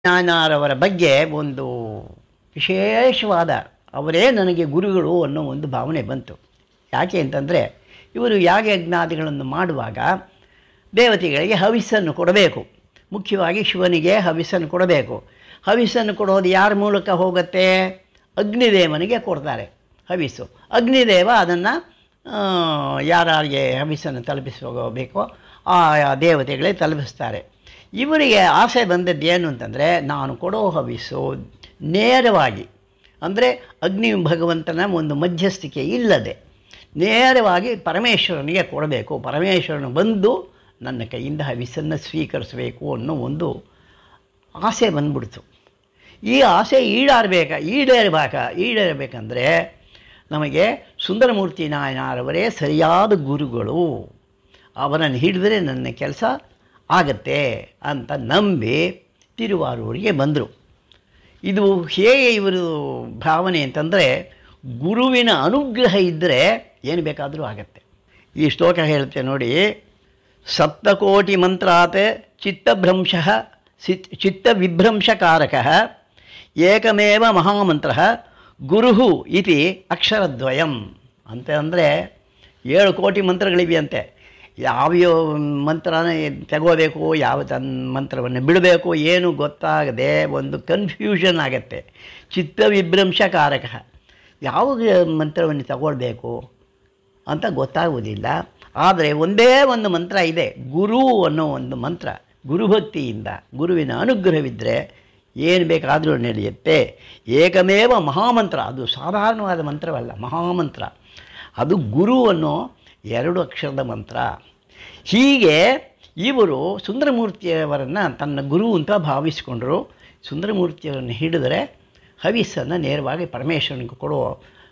ನಾನಾರವರ ಬಗ್ಗೆ ಒಂದು ವಿಶೇಷವಾದ ಅವರೇ ನನಗೆ ಗುರುಗಳು ಅನ್ನೋ ಒಂದು ಭಾವನೆ ಬಂತು ಯಾಕೆ ಅಂತಂದರೆ ಇವರು ಯಾಗ ಯಜ್ಞಾದಿಗಳನ್ನು ಮಾಡುವಾಗ ದೇವತೆಗಳಿಗೆ ಹವಿಸ್ಸನ್ನು ಕೊಡಬೇಕು ಮುಖ್ಯವಾಗಿ ಶಿವನಿಗೆ ಹವಿಸ್ಸನ್ನು ಕೊಡಬೇಕು ಹವಿಸ್ಸನ್ನು ಕೊಡೋದು ಯಾರ ಮೂಲಕ ಹೋಗುತ್ತೆ ಅಗ್ನಿದೇವನಿಗೆ ಕೊಡ್ತಾರೆ ಹವಿಸ್ಸು ಅಗ್ನಿದೇವ ಅದನ್ನು ಯಾರಿಗೆ ಹವಿಸ್ಸನ್ನು ತಲುಪಿಸಬೇಕೋ ಆ ದೇವತೆಗಳೇ ತಲುಪಿಸ್ತಾರೆ ಇವರಿಗೆ ಆಸೆ ಬಂದದ್ದು ಏನು ಅಂತಂದರೆ ನಾನು ಕೊಡೋ ಹವಿಸ್ಸು ನೇರವಾಗಿ ಅಂದರೆ ಅಗ್ನಿ ಭಗವಂತನ ಒಂದು ಮಧ್ಯಸ್ಥಿಕೆ ಇಲ್ಲದೆ ನೇರವಾಗಿ ಪರಮೇಶ್ವರನಿಗೆ ಕೊಡಬೇಕು ಪರಮೇಶ್ವರನು ಬಂದು ನನ್ನ ಕೈಯಿಂದ ಹವಿಸ್ಸನ್ನು ಸ್ವೀಕರಿಸಬೇಕು ಅನ್ನೋ ಒಂದು ಆಸೆ ಬಂದ್ಬಿಡ್ತು ಈ ಆಸೆ ಈಡಾರಬೇಕ ಈಡೇರಬೇಕ ಈಡೇರಬೇಕಂದ್ರೆ ನಮಗೆ ಸುಂದರಮೂರ್ತಿ ನಾಯನಾರವರೇ ಸರಿಯಾದ ಗುರುಗಳು ಅವರನ್ನು ಹಿಡಿದ್ರೆ ನನ್ನ ಕೆಲಸ ಆಗತ್ತೆ ಅಂತ ನಂಬಿ ತಿರುವಾರೂರಿಗೆ ಬಂದರು ಇದು ಹೇಗೆ ಇವರು ಭಾವನೆ ಅಂತಂದರೆ ಗುರುವಿನ ಅನುಗ್ರಹ ಇದ್ದರೆ ಏನು ಬೇಕಾದರೂ ಆಗತ್ತೆ ಈ ಶ್ಲೋಕ ಹೇಳುತ್ತೆ ನೋಡಿ ಸಪ್ತಕೋಟಿ ಮಂತ್ರಾತ್ ಚಿತ್ತಭ್ರಂಶ ಚಿತ್ತವಿಭ್ರಂಶಕಾರಕ ಏಕಮೇವ ಮಹಾಮಂತ್ರ ಗುರು ಇತಿ ಅಕ್ಷರದ್ವಯಂ ಅಂತ ಅಂದರೆ ಏಳು ಕೋಟಿ ಮಂತ್ರಗಳಿವೆ ಅಂತೆ ಯಾವ್ಯಾವ ಮಂತ್ರನ ತಗೋಬೇಕು ಯಾವ ತನ್ನ ಮಂತ್ರವನ್ನು ಬಿಡಬೇಕು ಏನು ಗೊತ್ತಾಗದೆ ಒಂದು ಕನ್ಫ್ಯೂಷನ್ ಆಗತ್ತೆ ಚಿತ್ತವಿಭ್ರಂಶಕಾರಕ ಯಾವ ಮಂತ್ರವನ್ನು ತಗೊಳ್ಬೇಕು ಅಂತ ಗೊತ್ತಾಗುವುದಿಲ್ಲ ಆದರೆ ಒಂದೇ ಒಂದು ಮಂತ್ರ ಇದೆ ಗುರು ಅನ್ನೋ ಒಂದು ಮಂತ್ರ ಗುರುಭಕ್ತಿಯಿಂದ ಗುರುವಿನ ಅನುಗ್ರಹವಿದ್ದರೆ ಏನು ಬೇಕಾದರೂ ನಡೆಯುತ್ತೆ ಏಕಮೇವ ಮಹಾಮಂತ್ರ ಅದು ಸಾಧಾರಣವಾದ ಮಂತ್ರವಲ್ಲ ಮಹಾಮಂತ್ರ ಅದು ಗುರು ಅನ್ನೋ ಎರಡು ಅಕ್ಷರದ ಮಂತ್ರ ಹೀಗೆ ಇವರು ಸುಂದರಮೂರ್ತಿಯವರನ್ನು ತನ್ನ ಗುರು ಅಂತ ಭಾವಿಸಿಕೊಂಡರು ಸುಂದರಮೂರ್ತಿಯವರನ್ನು ಹಿಡಿದರೆ ಹವಿಸ್ಸನ್ನು ನೇರವಾಗಿ ಪರಮೇಶ್ವರನಿಗೆ ಕೊಡುವ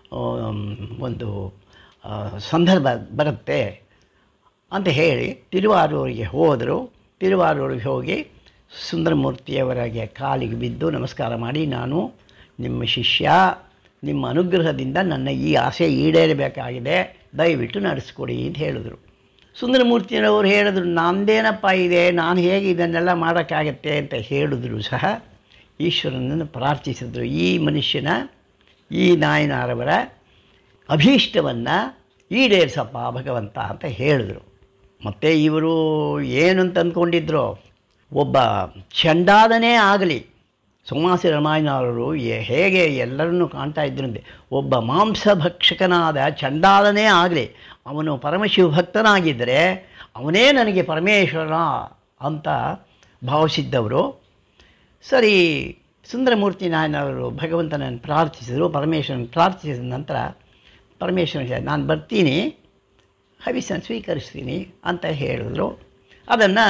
ಒಂದು ಸಂದರ್ಭ ಬರುತ್ತೆ ಅಂತ ಹೇಳಿ ತಿರುವಾರೂರಿಗೆ ಹೋದರು ತಿರುವಾರೂರಿಗೆ ಹೋಗಿ ಸುಂದರಮೂರ್ತಿಯವರಿಗೆ ಕಾಲಿಗೆ ಬಿದ್ದು ನಮಸ್ಕಾರ ಮಾಡಿ ನಾನು ನಿಮ್ಮ ಶಿಷ್ಯ ನಿಮ್ಮ ಅನುಗ್ರಹದಿಂದ ನನ್ನ ಈ ಆಸೆ ಈಡೇರಬೇಕಾಗಿದೆ ದಯವಿಟ್ಟು ನಡೆಸ್ಕೊಡಿ ಅಂತ ಹೇಳಿದ್ರು ಸುಂದರಮೂರ್ತಿಯವರು ಹೇಳಿದ್ರು ನಂದೇನಪ್ಪ ಇದೆ ನಾನು ಹೇಗೆ ಇದನ್ನೆಲ್ಲ ಮಾಡೋಕ್ಕಾಗತ್ತೆ ಅಂತ ಹೇಳಿದ್ರು ಸಹ ಈಶ್ವರನನ್ನು ಪ್ರಾರ್ಥಿಸಿದ್ರು ಈ ಮನುಷ್ಯನ ಈ ನಾಯನಾರವರ ಅಭೀಷ್ಟವನ್ನು ಈಡೇರಿಸಪ್ಪ ಭಗವಂತ ಅಂತ ಹೇಳಿದ್ರು ಮತ್ತು ಇವರು ಏನು ಅಂತ ಅಂದ್ಕೊಂಡಿದ್ರು ಒಬ್ಬ ಚಂಡಾದನೇ ಆಗಲಿ ಸೋಮಾಸಿ ರಾಮಾಯಣವರು ಹೇಗೆ ಎಲ್ಲರನ್ನೂ ಕಾಣ್ತಾ ಇದ್ರಂತೆ ಒಬ್ಬ ಮಾಂಸಭಕ್ಷಕನಾದ ಚಂಡಾಲನೇ ಆಗಲಿ ಅವನು ಪರಮಶಿವ ಭಕ್ತನಾಗಿದ್ದರೆ ಅವನೇ ನನಗೆ ಪರಮೇಶ್ವರ ಅಂತ ಭಾವಿಸಿದ್ದವರು ಸರಿ ಸುಂದರಮೂರ್ತಿ ನಾಯನವರು ಭಗವಂತನನ್ನು ಪ್ರಾರ್ಥಿಸಿದರು ಪರಮೇಶ್ವರನ ಪ್ರಾರ್ಥಿಸಿದ ನಂತರ ಪರಮೇಶ್ವರನ ನಾನು ಬರ್ತೀನಿ ಹವಿಸನ್ನು ಸ್ವೀಕರಿಸ್ತೀನಿ ಅಂತ ಹೇಳಿದ್ರು ಅದನ್ನು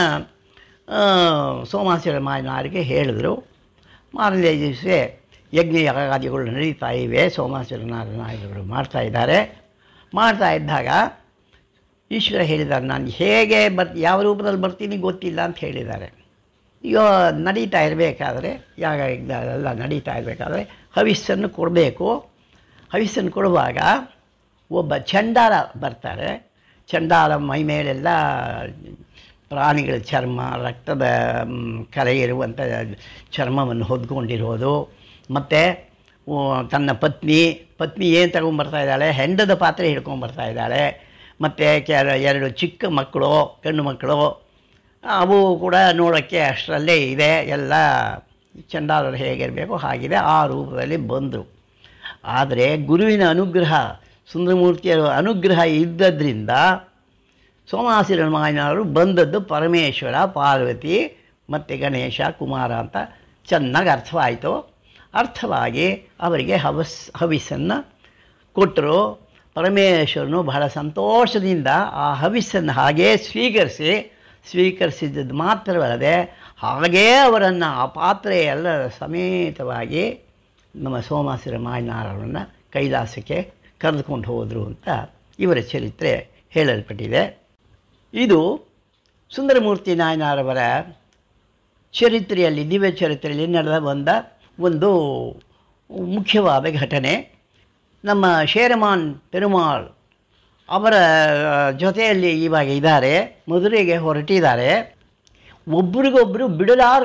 ಸೋಮಾಸುರ ಮಾಯನವರಿಗೆ ಹೇಳಿದರು ಮಾರನೇ ದಿವಸ ಯಜ್ಞ ಯಾಗಾದಿಗಳು ನಡೀತಾ ಇವೆ ಸೋಮಾಸುರ ನಾರಾಯಣರು ಮಾಡ್ತಾ ಇದ್ದಾರೆ ಮಾಡ್ತಾ ಇದ್ದಾಗ ಈಶ್ವರ ಹೇಳಿದ್ದಾರೆ ನಾನು ಹೇಗೆ ಬರ್ ಯಾವ ರೂಪದಲ್ಲಿ ಬರ್ತೀನಿ ಗೊತ್ತಿಲ್ಲ ಅಂತ ಹೇಳಿದ್ದಾರೆ ಈಗ ನಡೀತಾ ಇರಬೇಕಾದ್ರೆ ಯಾಗ ಎಲ್ಲ ನಡೀತಾ ಇರಬೇಕಾದ್ರೆ ಹವಿಸ್ಸನ್ನು ಕೊಡಬೇಕು ಹವಿಸ್ಸನ್ನು ಕೊಡುವಾಗ ಒಬ್ಬ ಚಂಡಾಲ ಬರ್ತಾರೆ ಚಂಡಾಲ ಮೈ ಮೇಲೆಲ್ಲ ಪ್ರಾಣಿಗಳ ಚರ್ಮ ರಕ್ತದ ಕರೆ ಇರುವಂಥ ಚರ್ಮವನ್ನು ಹೊದ್ಕೊಂಡಿರೋದು ಮತ್ತು ತನ್ನ ಪತ್ನಿ ಪತ್ನಿ ಏನು ತಗೊಂಬರ್ತಾ ಇದ್ದಾಳೆ ಹೆಂಡದ ಪಾತ್ರೆ ಹಿಡ್ಕೊಂಬರ್ತಾ ಇದ್ದಾಳೆ ಮತ್ತು ಕೆಲ ಎರಡು ಚಿಕ್ಕ ಮಕ್ಕಳು ಹೆಣ್ಣು ಮಕ್ಕಳು ಅವು ಕೂಡ ನೋಡೋಕ್ಕೆ ಅಷ್ಟರಲ್ಲೇ ಇದೆ ಎಲ್ಲ ಚಂಡಾಲರು ಹೇಗಿರಬೇಕು ಹಾಗಿದೆ ಆ ರೂಪದಲ್ಲಿ ಬಂದರು ಆದರೆ ಗುರುವಿನ ಅನುಗ್ರಹ ಸುಂದರಮೂರ್ತಿಯರ ಅನುಗ್ರಹ ಇದ್ದದ್ರಿಂದ ಸೋಮಾಸಿರ ಮಾಯನವರು ಬಂದದ್ದು ಪರಮೇಶ್ವರ ಪಾರ್ವತಿ ಮತ್ತು ಗಣೇಶ ಕುಮಾರ ಅಂತ ಚೆನ್ನಾಗಿ ಅರ್ಥವಾಯಿತು ಅರ್ಥವಾಗಿ ಅವರಿಗೆ ಹವಸ್ ಹವಿಸ್ಸನ್ನು ಕೊಟ್ಟರು ಪರಮೇಶ್ವರನು ಬಹಳ ಸಂತೋಷದಿಂದ ಆ ಹವಿಸ್ಸನ್ನು ಹಾಗೇ ಸ್ವೀಕರಿಸಿ ಸ್ವೀಕರಿಸಿದ್ದದ್ದು ಮಾತ್ರವಲ್ಲದೆ ಹಾಗೇ ಅವರನ್ನು ಆ ಪಾತ್ರೆ ಎಲ್ಲ ಸಮೇತವಾಗಿ ನಮ್ಮ ಸೋಮಾಸಿರ ಮಾಯನಾರವನ್ನು ಕೈಲಾಸಕ್ಕೆ ಕರೆದುಕೊಂಡು ಹೋದರು ಅಂತ ಇವರ ಚರಿತ್ರೆ ಹೇಳಲ್ಪಟ್ಟಿದೆ ಇದು ಸುಂದರಮೂರ್ತಿ ನಾಯನಾರವರ ಚರಿತ್ರೆಯಲ್ಲಿ ದಿವ್ಯ ಚರಿತ್ರೆಯಲ್ಲಿ ನಡೆದ ಬಂದ ಒಂದು ಮುಖ್ಯವಾದ ಘಟನೆ ನಮ್ಮ ಶೇರಮಾನ್ ಪೆರುಮಾಳ್ ಅವರ ಜೊತೆಯಲ್ಲಿ ಇವಾಗ ಇದ್ದಾರೆ ಮದುರೆಗೆ ಹೊರಟಿದ್ದಾರೆ ಒಬ್ರಿಗೊಬ್ಬರು ಬಿಡಲಾರರು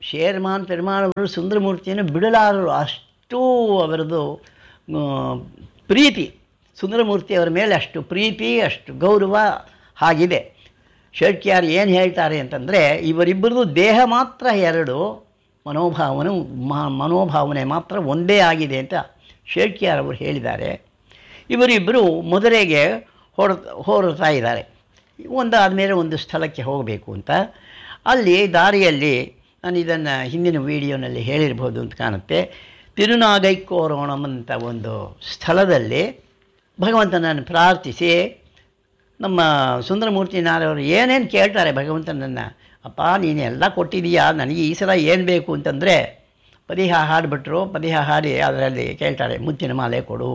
ಶೇರ್ಮಾನ್ ಪೆರ್ಮಾನ್ ಅವರು ಸುಂದರಮೂರ್ತಿಯನ್ನು ಬಿಡಲಾರರು ಅಷ್ಟು ಅವರದು ಆ, ಪ್ರೀತಿ ಸುಂದರಮೂರ್ತಿ ಅವರ ಮೇಲೆ ಅಷ್ಟು ಪ್ರೀತಿ ಅಷ್ಟು ಗೌರವ ಹಾಗಿದೆ ಶೇಟ್ಕಿಯಾರ್ ಏನು ಹೇಳ್ತಾರೆ ಅಂತಂದರೆ ಇವರಿಬ್ಬರದು ದೇಹ ಮಾತ್ರ ಎರಡು ಮನೋಭಾವನೆ ಮ- ಮನೋಭಾವನೆ ಮಾತ್ರ ಒಂದೇ ಆಗಿದೆ ಅಂತ ಶೇಟ್ಕಿಯಾರ್ ಅವರು ಹೇಳಿದ್ದಾರೆ ಇವರಿಬ್ಬರು ಮದುರೆಗೆ ಹೊರ ಹೊರಡ್ತಾ ಇದ್ದಾರೆ ಒಂದಾದ ಮೇಲೆ ಒಂದು ಸ್ಥಳಕ್ಕೆ ಹೋಗಬೇಕು ಅಂತ ಅಲ್ಲಿ ದಾರಿಯಲ್ಲಿ ನಾನು ಇದನ್ನು ಹಿಂದಿನ ವಿಡಿಯೋನಲ್ಲಿ ಹೇಳಿರ್ಬೋದು ಅಂತ ಕಾಣುತ್ತೆ ತಿರುನಾಗೈಕೋರೋಣಂ ಅಂತ ಒಂದು ಸ್ಥಳದಲ್ಲಿ ಭಗವಂತನನ್ನು ಪ್ರಾರ್ಥಿಸಿ ನಮ್ಮ ಸುಂದರಮೂರ್ತಿ ನಾರವರು ಏನೇನು ಕೇಳ್ತಾರೆ ಭಗವಂತನನ್ನು ಅಪ್ಪ ನೀನು ಎಲ್ಲ ಕೊಟ್ಟಿದೀಯಾ ನನಗೆ ಈ ಸಲ ಏನು ಬೇಕು ಅಂತಂದರೆ ಪದಿಹ ಹಾಡಿಬಿಟ್ರು ಪದಿಹ ಹಾಡಿ ಅದರಲ್ಲಿ ಕೇಳ್ತಾರೆ ಮುತ್ತಿನ ಮಾಲೆ ಕೊಡು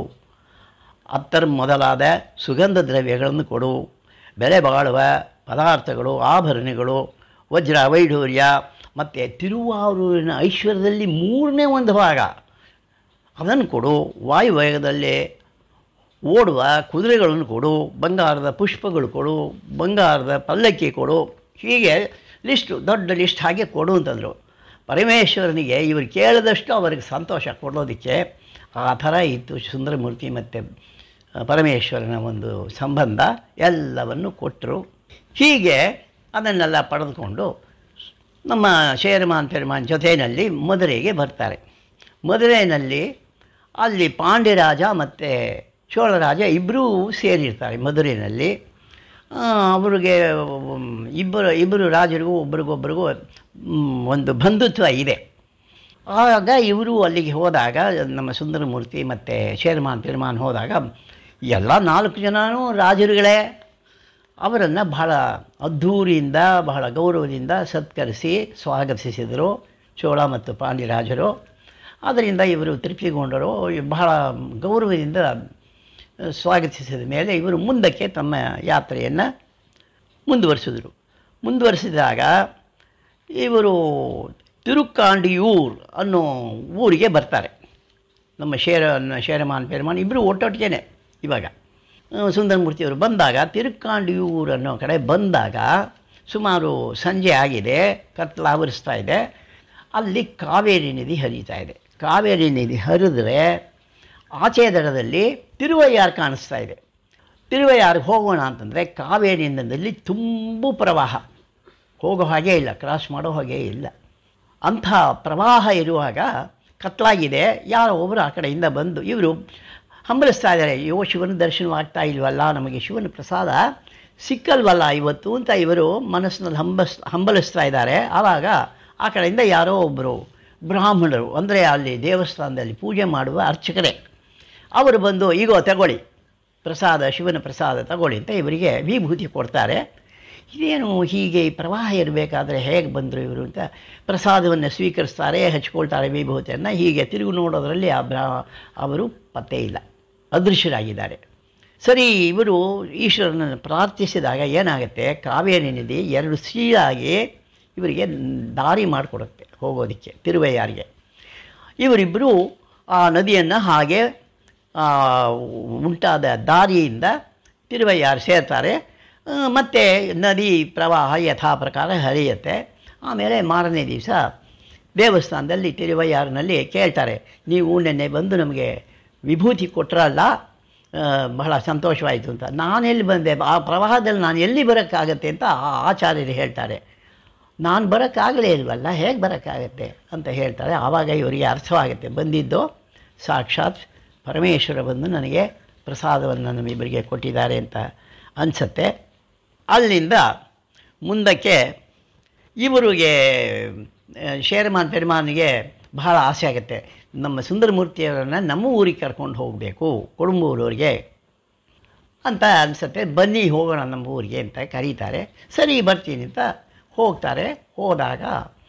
ಅತ್ತರ್ ಮೊದಲಾದ ಸುಗಂಧ ದ್ರವ್ಯಗಳನ್ನು ಕೊಡು ಬೆಲೆ ಬಾಳುವ ಪದಾರ್ಥಗಳು ಆಭರಣಗಳು ವಜ್ರ ವೈಢೂರ್ಯ ಮತ್ತು ತಿರುವಾರೂರಿನ ಐಶ್ವರ್ಯದಲ್ಲಿ ಮೂರನೇ ಒಂದು ಭಾಗ ಅದನ್ನು ಕೊಡು ವಾಯುವೇಗದಲ್ಲಿ ಓಡುವ ಕುದುರೆಗಳನ್ನು ಕೊಡು ಬಂಗಾರದ ಪುಷ್ಪಗಳು ಕೊಡು ಬಂಗಾರದ ಪಲ್ಲಕ್ಕಿ ಕೊಡು ಹೀಗೆ ಲಿಸ್ಟು ದೊಡ್ಡ ಲಿಸ್ಟ್ ಹಾಗೆ ಕೊಡು ಅಂತಂದರು ಪರಮೇಶ್ವರನಿಗೆ ಇವರು ಕೇಳಿದಷ್ಟು ಅವರಿಗೆ ಸಂತೋಷ ಕೊಡೋದಕ್ಕೆ ಆ ಥರ ಇತ್ತು ಸುಂದರಮೂರ್ತಿ ಮತ್ತು ಪರಮೇಶ್ವರನ ಒಂದು ಸಂಬಂಧ ಎಲ್ಲವನ್ನು ಕೊಟ್ಟರು ಹೀಗೆ ಅದನ್ನೆಲ್ಲ ಪಡೆದುಕೊಂಡು ನಮ್ಮ ಶೇರಮಾನ್ ಪೆರ್ಮಾನ್ ಜೊತೆಯಲ್ಲಿ ಮದುರೆಗೆ ಬರ್ತಾರೆ ಮದುರೆಯಲ್ಲಿ ಅಲ್ಲಿ ಪಾಂಡ್ಯರಾಜ ಮತ್ತು ಚೋಳರಾಜ ಇಬ್ಬರೂ ಸೇರಿರ್ತಾರೆ ಮಧುರೆಯಲ್ಲಿ ಆ, ಅವ್ರಿಗೆ ಮ್, ಇಬ್ಬರು ಇಬ್ಬರು ರಾಜರಿಗೂ ಒಬ್ರಿಗೊಬ್ರಿಗೂ ಮ್, ಒಂದು ಬಂಧುತ್ವ ಇದೆ ಆಗ ಇವರು ಅಲ್ಲಿಗೆ ಹೋದಾಗ ನಮ್ಮ ಸುಂದರಮೂರ್ತಿ ಮತ್ತು ಶೇರ್ಮಾನ್ ಪಿರ್ಮಾನ್ ಹೋದಾಗ ಎಲ್ಲ ನಾಲ್ಕು ಜನನೂ ರಾಜರುಗಳೇ ಅವರನ್ನು ಬಹಳ ಅದ್ಧೂರಿಯಿಂದ ಬಹಳ ಗೌರವದಿಂದ ಸತ್ಕರಿಸಿ ಸ್ವಾಗತಿಸಿದರು ಚೋಳ ಮತ್ತು ಪಾಂಡ್ಯರಾಜರು ಅದರಿಂದ ಇವರು ತೃಪ್ತಿಗೊಂಡರು ಬಹಳ ಗೌರವದಿಂದ ಸ್ವಾಗತಿಸಿದ ಮೇಲೆ ಇವರು ಮುಂದಕ್ಕೆ ತಮ್ಮ ಯಾತ್ರೆಯನ್ನು ಮುಂದುವರಿಸಿದರು ಮುಂದುವರಿಸಿದಾಗ ಇವರು ತಿರುಕಾಂಡಿಯೂರ್ ಅನ್ನೋ ಊರಿಗೆ ಬರ್ತಾರೆ ನಮ್ಮ ಶೇರ ಶೇರಮಾನ್ ಪೇರಮಾನ್ ಇಬ್ಬರು ಒಟ್ಟೊಟ್ಟಿಗೆ ಇವಾಗ ಆ, ಸುಂದರಮೂರ್ತಿಯವರು ಬಂದಾಗ ತಿರುಕಾಂಡಿಯೂರ್ ಅನ್ನೋ ಕಡೆ ಬಂದಾಗ ಸುಮಾರು ಸಂಜೆ ಆಗಿದೆ ಕತ್ಲಾವರಿಸ್ತಾ ಇದೆ ಅಲ್ಲಿ ಕಾವೇರಿ ನದಿ ಹರಿತಾ ಇದೆ ಕಾವೇರಿ ನದಿ ಹರಿದ್ರೆ ಆಚೆ ದಡದಲ್ಲಿ ತಿರುವಯ್ಯಾರು ಕಾಣಿಸ್ತಾ ಇದೆ ತಿರುವಯ್ಯಾರಿಗೆ ಹೋಗೋಣ ಅಂತಂದರೆ ಕಾವೇರಿ ನದಿಯಲ್ಲಿ ತುಂಬ ಪ್ರವಾಹ ಹೋಗೋ ಹಾಗೆ ಇಲ್ಲ ಕ್ರಾಸ್ ಮಾಡೋ ಹಾಗೆ ಇಲ್ಲ ಅಂಥ ಪ್ರವಾಹ ಇರುವಾಗ ಕತ್ಲಾಗಿದೆ ಯಾರೋ ಒಬ್ಬರು ಆ ಕಡೆಯಿಂದ ಬಂದು ಇವರು ಹಂಬಲಿಸ್ತಾ ಇದ್ದಾರೆ ಅಯ್ಯೋ ಶಿವನ ದರ್ಶನವಾಗ್ತಾ ಇಲ್ವಲ್ಲ ನಮಗೆ ಶಿವನ ಪ್ರಸಾದ ಸಿಕ್ಕಲ್ವಲ್ಲ ಇವತ್ತು ಅಂತ ಇವರು ಮನಸ್ಸಿನಲ್ಲಿ ಹಂಬಸ್ ಹಂಬಲಿಸ್ತಾ ಇದ್ದಾರೆ ಆವಾಗ ಆ ಕಡೆಯಿಂದ ಯಾರೋ ಒಬ್ಬರು ಬ್ರಾಹ್ಮಣರು ಅಂದರೆ ಅಲ್ಲಿ ದೇವಸ್ಥಾನದಲ್ಲಿ ಪೂಜೆ ಮಾಡುವ ಅರ್ಚಕರೇ ಅವರು ಬಂದು ಈಗೋ ತಗೊಳ್ಳಿ ಪ್ರಸಾದ ಶಿವನ ಪ್ರಸಾದ ತಗೊಳ್ಳಿ ಅಂತ ಇವರಿಗೆ ವಿಭೂತಿ ಕೊಡ್ತಾರೆ ಇದೇನು ಹೀಗೆ ಈ ಪ್ರವಾಹ ಇರಬೇಕಾದ್ರೆ ಹೇಗೆ ಬಂದರು ಇವರು ಅಂತ ಪ್ರಸಾದವನ್ನು ಸ್ವೀಕರಿಸ್ತಾರೆ ಹಚ್ಕೊಳ್ತಾರೆ ವಿಭೂತಿಯನ್ನು ಹೀಗೆ ತಿರುಗು ನೋಡೋದರಲ್ಲಿ ಆ ಬ್ರಾ ಅವರು ಪತ್ತೆ ಇಲ್ಲ ಅದೃಶ್ಯರಾಗಿದ್ದಾರೆ ಸರಿ ಇವರು ಈಶ್ವರನನ್ನು ಪ್ರಾರ್ಥಿಸಿದಾಗ ಏನಾಗುತ್ತೆ ಕಾವೇರಿ ನದಿ ಎರಡು ಸೀಳಾಗಿ ಇವರಿಗೆ ದಾರಿ ಮಾಡಿಕೊಡುತ್ತೆ ಹೋಗೋದಕ್ಕೆ ತಿರುವಯ್ಯಾರಿಗೆ ಇವರಿಬ್ಬರು ಆ ನದಿಯನ್ನು ಹಾಗೆ ಆ, ಉಂಟಾದ ದಾರಿಯಿಂದ ತಿರುವಯ್ಯಾರು ಸೇರ್ತಾರೆ ಆ, ಮತ್ತೆ ನದಿ ಪ್ರವಾಹ ಯಥಾ ಪ್ರಕಾರ ಹರಿಯುತ್ತೆ ಆಮೇಲೆ ಮಾರನೇ ದಿವಸ ದೇವಸ್ಥಾನದಲ್ಲಿ ತಿರುವಯ್ಯಾರಿನಲ್ಲಿ ಕೇಳ್ತಾರೆ ನೀವು ನಿನ್ನೆ ಬಂದು ನಮಗೆ ವಿಭೂತಿ ಕೊಟ್ಟರಲ್ಲ ಆ, ಬಹಳ ಸಂತೋಷವಾಯಿತು ಅಂತ ನಾನೆಲ್ಲಿ ಬಂದೆ ಆ ಪ್ರವಾಹದಲ್ಲಿ ನಾನು ಎಲ್ಲಿ ಬರೋಕ್ಕಾಗತ್ತೆ ಅಂತ ಆ ಆಚಾರ್ಯರು ಹೇಳ್ತಾರೆ ನಾನು ಬರೋಕ್ಕಾಗಲೇ ಇಲ್ವಲ್ಲ ಹೇಗೆ ಬರೋಕ್ಕಾಗತ್ತೆ ಅಂತ ಹೇಳ್ತಾರೆ ಆವಾಗ ಇವರಿಗೆ ಅರ್ಥವಾಗುತ್ತೆ ಬಂದಿದ್ದು ಸಾಕ್ಷಾತ್ ಪರಮೇಶ್ವರ ಬಂದು ನನಗೆ ಪ್ರಸಾದವನ್ನು ನಮ್ಮಿಬ್ಬರಿಗೆ ಕೊಟ್ಟಿದ್ದಾರೆ ಅಂತ ಅನಿಸುತ್ತೆ ಅಲ್ಲಿಂದ ಮುಂದಕ್ಕೆ ಇವರಿಗೆ ಆ, ಶೇರಮಾನ್ ಪೆರ್ಮಾನಿಗೆ ಬಹಳ ಆಸೆ ಆಗುತ್ತೆ ನಮ್ಮ ಸುಂದರಮೂರ್ತಿಯವರನ್ನು ನಮ್ಮ ಊರಿಗೆ ಕರ್ಕೊಂಡು ಹೋಗಬೇಕು ಕೊಡುಂಬೂರವ್ರಿಗೆ ಅಂತ ಅನಿಸುತ್ತೆ ಬನ್ನಿ ಹೋಗೋಣ ನಮ್ಮ ಊರಿಗೆ ಅಂತ ಕರೀತಾರೆ ಸರಿ ಬರ್ತೀನಿ ಅಂತ ಹೋಗ್ತಾರೆ ಹೋದಾಗ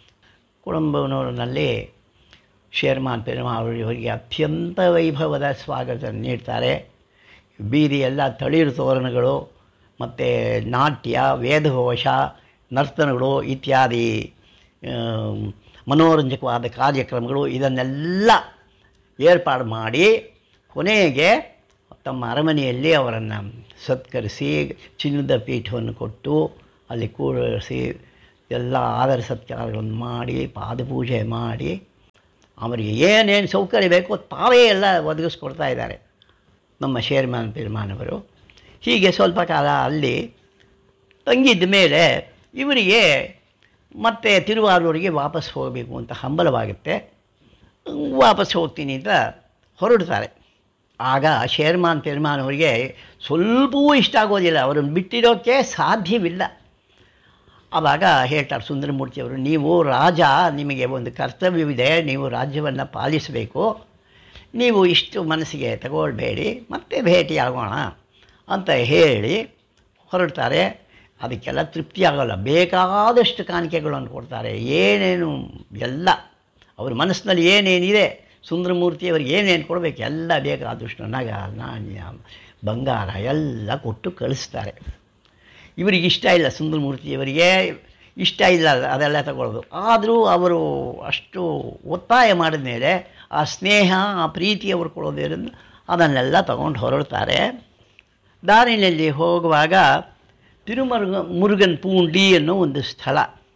ಕುಟುಂಬನೂರಿನಲ್ಲಿ ಶೇರ್ಮಾನ್ ಪೆರ್ಮಾ ಅವರಿಗೆ ಅತ್ಯಂತ ವೈಭವದ ಸ್ವಾಗತ ನೀಡ್ತಾರೆ ಬೀದಿ ಎಲ್ಲ ತಳಿರು ತೋರಣಗಳು ಮತ್ತು ನಾಟ್ಯ ವೇದಘೋಷ ನರ್ತನಗಳು ಇತ್ಯಾದಿ ಆ, ಮನೋರಂಜಕವಾದ ಕಾರ್ಯಕ್ರಮಗಳು ಇದನ್ನೆಲ್ಲ ಏರ್ಪಾಡು ಮಾಡಿ ಕೊನೆಗೆ ತಮ್ಮ ಅರಮನೆಯಲ್ಲಿ ಅವರನ್ನು ಸತ್ಕರಿಸಿ ಚಿನ್ನದ ಪೀಠವನ್ನು ಕೊಟ್ಟು ಅಲ್ಲಿ ಕೂರಿಸಿ ಎಲ್ಲ ಆದರ ಸತ್ಕಾರಗಳನ್ನು ಮಾಡಿ ಪಾದಪೂಜೆ ಮಾಡಿ ಅವರಿಗೆ ಏನೇನು ಸೌಕರ್ಯ ಬೇಕೋ ತಾವೇ ಎಲ್ಲ ಒದಗಿಸ್ಕೊಡ್ತಾ ಇದ್ದಾರೆ ನಮ್ಮ ಶೇರ್ಮಾನ್ ಪಿರ್ಮಾನವರು ಹೀಗೆ ಸ್ವಲ್ಪ ಕಾಲ ಅಲ್ಲಿ ತಂಗಿದ್ದ ಮೇಲೆ ಇವರಿಗೆ ಮತ್ತೆ ತಿರುವಾರೂರಿಗೆ ವಾಪಸ್ ಹೋಗಬೇಕು ಅಂತ ಹಂಬಲವಾಗುತ್ತೆ ವಾಪಸ್ ಹೋಗ್ತೀನಿ ಅಂತ ಹೊರಡ್ತಾರೆ ಆಗ ಶೇರ್ಮಾನ್ ಪೆರ್ಮಾನ್ ಅವರಿಗೆ ಸ್ವಲ್ಪವೂ ಇಷ್ಟ ಆಗೋದಿಲ್ಲ ಅವರನ್ನು ಬಿಟ್ಟಿರೋಕ್ಕೆ ಸಾಧ್ಯವಿಲ್ಲ ಆವಾಗ ಹೇಳ್ತಾರೆ ಸುಂದರಮೂರ್ತಿಯವರು ನೀವು ರಾಜ ನಿಮಗೆ ಒಂದು ಕರ್ತವ್ಯವಿದೆ ನೀವು ರಾಜ್ಯವನ್ನು ಪಾಲಿಸಬೇಕು ನೀವು ಇಷ್ಟು ಮನಸ್ಸಿಗೆ ತಗೊಳ್ಬೇಡಿ ಮತ್ತೆ ಭೇಟಿಯಾಗೋಣ ಅಂತ ಹೇಳಿ ಹೊರಡ್ತಾರೆ ಅದಕ್ಕೆಲ್ಲ ತೃಪ್ತಿ ಆಗೋಲ್ಲ ಬೇಕಾದಷ್ಟು ಕಾಣಿಕೆಗಳನ್ನು ಕೊಡ್ತಾರೆ ಏನೇನು ಎಲ್ಲ ಅವ್ರ ಮನಸ್ಸಿನಲ್ಲಿ ಏನೇನಿದೆ ಸುಂದರಮೂರ್ತಿಯವರಿಗೆ ಏನೇನು ಕೊಡಬೇಕು ಎಲ್ಲ ಬೇಕಾದಷ್ಟು ನಗ ನಾಣ್ಯ ಬಂಗಾರ ಎಲ್ಲ ಕೊಟ್ಟು ಕಳಿಸ್ತಾರೆ ಇವರಿಗೆ ಇಷ್ಟ ಇಲ್ಲ ಸುಂದರಮೂರ್ತಿಯವರಿಗೆ ಇಷ್ಟ ಇಲ್ಲ ಅದೆಲ್ಲ ತಗೊಳ್ಳೋದು ಆದರೂ ಅವರು ಅಷ್ಟು ಒತ್ತಾಯ ಮಾಡಿದ ಮೇಲೆ ಆ ಸ್ನೇಹ ಆ ಪ್ರೀತಿ ಅವರು ಕೊಡೋದ್ರಿಂದ ಅದನ್ನೆಲ್ಲ ತಗೊಂಡು ಹೊರಡ್ತಾರೆ ದಾರಿನಲ್ಲಿ ಹೋಗುವಾಗ ತಿರುಮರುಗ ಮುರುಗನ್ ಪೂಂಡಿ ಅನ್ನೋ ಒಂದು ಸ್ಥಳ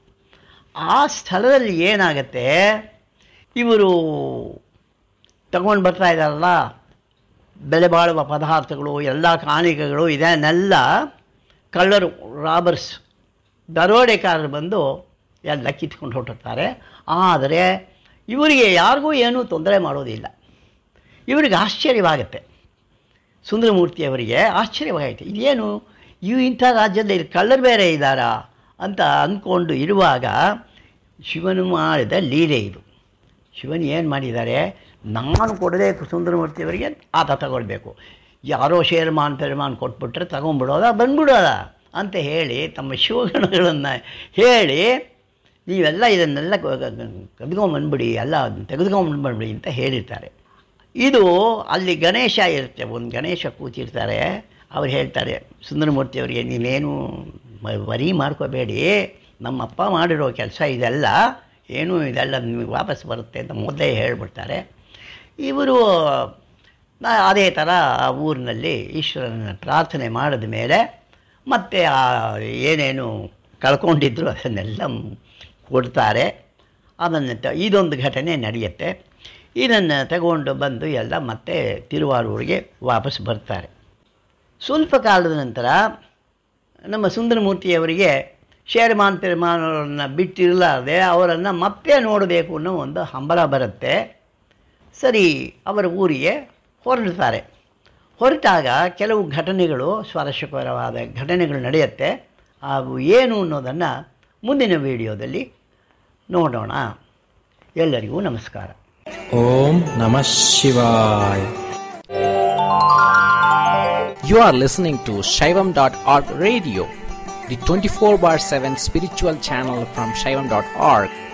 ಆ ಸ್ಥಳದಲ್ಲಿ ಏನಾಗತ್ತೆ ಇವರು ತಗೊಂಡು ಬರ್ತಾ ಇದ್ದಾರಲ್ಲ ಬೆಲೆ ಬಾಳುವ ಪದಾರ್ಥಗಳು ಎಲ್ಲ ಕಾಣಿಕೆಗಳು ಇದನ್ನೆಲ್ಲ ಕಳ್ಳರು ರಾಬರ್ಸ್ ದರೋಡೆಕಾರರು ಬಂದು ಎಲ್ಲ ಕಿತ್ಕೊಂಡು ಹೊರಟಿರ್ತಾರೆ ಆದರೆ ಇವರಿಗೆ ಯಾರಿಗೂ ಏನೂ ತೊಂದರೆ ಮಾಡೋದಿಲ್ಲ ಇವರಿಗೆ ಆಶ್ಚರ್ಯವಾಗುತ್ತೆ ಸುಂದರಮೂರ್ತಿಯವರಿಗೆ ಆಶ್ಚರ್ಯವಾಗುತ್ತೆ ಇದೇನು ಇವು ಇಂಥ ರಾಜ್ಯದಲ್ಲಿ ಕಳ್ಳರು ಬೇರೆ ಇದ್ದಾರಾ ಅಂತ ಅಂದ್ಕೊಂಡು ಇರುವಾಗ ಶಿವನು ಮಾಡಿದ ಲೀಲೆ ಇದು ಶಿವನ್ ಏನು ಮಾಡಿದ್ದಾರೆ ನಾನು ಕೊಡದೆ ಸುಂದರಮೂರ್ತಿಯವರಿಗೆ ಆತ ತಗೊಳ್ಬೇಕು ಯಾರೋ ಶೇರ್ಮಾನ್ ಪೆರ್ಮಾನ್ ಕೊಟ್ಬಿಟ್ರೆ ತಗೊಂಬಿಡೋದ ಬಂದ್ಬಿಡೋದ ಅಂತ ಹೇಳಿ ತಮ್ಮ ಶಿವಗಣಗಳನ್ನು ಹೇಳಿ ನೀವೆಲ್ಲ ಇದನ್ನೆಲ್ಲ ಕದ್ಕೊಂಬಂದ್ಬಿಡಿ ಎಲ್ಲ ತೆಗೆದುಕೊಂಬಂದ್ಬಿಡಿ ಅಂತ ಹೇಳಿರ್ತಾರೆ ಇದು ಅಲ್ಲಿ ಗಣೇಶ ಇರುತ್ತೆ ಒಂದು ಗಣೇಶ ಕೂತಿರ್ತಾರೆ ಅವ್ರು ಹೇಳ್ತಾರೆ ಸುಂದರಮೂರ್ತಿಯವರಿಗೆ ನೀವೇನು ಮ- ವರಿ ಮಾಡ್ಕೋಬೇಡಿ ನಮ್ಮಪ್ಪ ಮಾಡಿರೋ ಕೆಲಸ ಇದೆಲ್ಲ ಏನು ಇದೆಲ್ಲ ನಿಮಗೆ ವಾಪಸ್ ಬರುತ್ತೆ ಅಂತ ಮೊದಲೇ ಹೇಳ್ಬಿಡ್ತಾರೆ ಇವರು ನಾ- ಅದೇ ಥರ ಆ ಊರಿನಲ್ಲಿ ಈಶ್ವರನ ಪ್ರಾರ್ಥನೆ ಮಾಡಿದ ಮೇಲೆ ಮತ್ತೆ ಆ ಏನೇನು ಕಳ್ಕೊಂಡಿದ್ರು ಅದನ್ನೆಲ್ಲ ಕೊಡ್ತಾರೆ ಅದನ್ನು ತ ಇದೊಂದು ಘಟನೆ ನಡೆಯುತ್ತೆ ಇದನ್ನು ತಗೊಂಡು ಬಂದು ಎಲ್ಲ ಮತ್ತೆ ತಿರುವಾರೂರಿಗೆ ವಾಪಸ್ ಬರ್ತಾರೆ ಸ್ವಲ್ಪ ಕಾಲದ ನಂತರ ನಮ್ಮ ಸುಂದರಮೂರ್ತಿಯವರಿಗೆ ಶೇರ್ಮಾನ್ ಪೆರ್ಮಾನವರನ್ನು ಬಿಟ್ಟಿರಲಾರದೆ ಅವರನ್ನು ಮತ್ತೆ ನೋಡಬೇಕು ಅನ್ನೋ ಒಂದು ಹಂಬಲ ಬರುತ್ತೆ ಸರಿ ಅವರ ಊರಿಗೆ ಹೊರಡ್ತಾರೆ ಹೊರಟಾಗ ಕೆಲವು ಘಟನೆಗಳು ಸ್ವಾರಸ್ಯಕರವಾದ ಘಟನೆಗಳು ನಡೆಯುತ್ತೆ ಅವು ಏನು ಅನ್ನೋದನ್ನು ಮುಂದಿನ ವಿಡಿಯೋದಲ್ಲಿ ನೋಡೋಣ ಎಲ್ಲರಿಗೂ ನಮಸ್ಕಾರ ಓಂ ನಮಃ ಶಿವಾಯ You are listening to Shaivam.org radio, the 24 bar 7 spiritual channel from Shaivam.org.